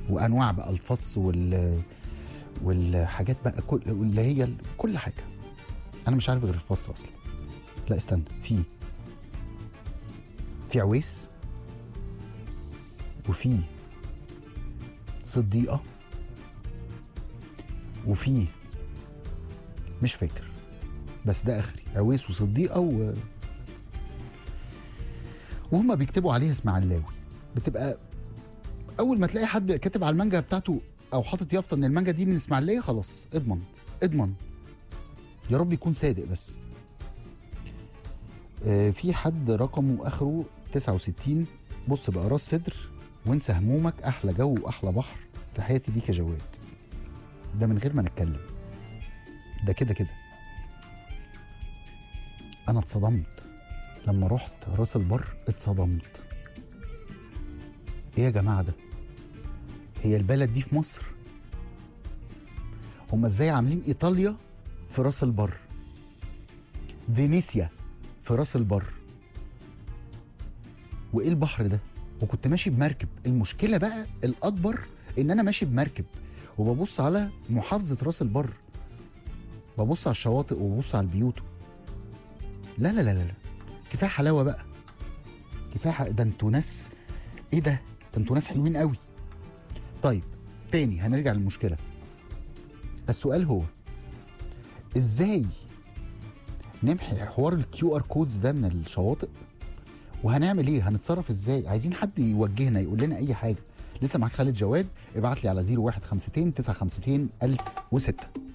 وانواع بقى الفص وال والحاجات بقى كل اللي هي ال- كل حاجه انا مش عارف غير الفص اصلا لا استنى في في عويس وفي صديقه وفي مش فاكر بس ده اخري عويس وصديقه و وهما بيكتبوا عليها اسماعيلاوي بتبقى اول ما تلاقي حد كاتب على المانجا بتاعته او حاطط يافطه ان المانجا دي من اسماعيليه خلاص اضمن اضمن يا رب يكون صادق بس آه، في حد رقمه اخره 69 بص بقى راس صدر وانسى همومك احلى جو واحلى بحر تحياتي ليك يا جواد ده من غير ما نتكلم ده كده كده انا اتصدمت لما رحت راس البر اتصدمت ايه يا جماعه ده هي البلد دي في مصر هما ازاي عاملين ايطاليا في راس البر فينيسيا في راس البر وايه البحر ده وكنت ماشي بمركب المشكله بقى الاكبر ان انا ماشي بمركب وببص على محافظه راس البر ببص على الشواطئ وببص على البيوت لا لا لا لا لا. كفايه حلاوه بقى كفايه حق... ده انتوا ناس ايه ده ده انتوا ناس حلوين قوي طيب تاني هنرجع للمشكله السؤال هو ازاي نمحي حوار الكيو ار كودز ده من الشواطئ وهنعمل ايه هنتصرف ازاي عايزين حد يوجهنا يقول لنا اي حاجه لسه معاك خالد جواد ابعت لي على 0152 952 1006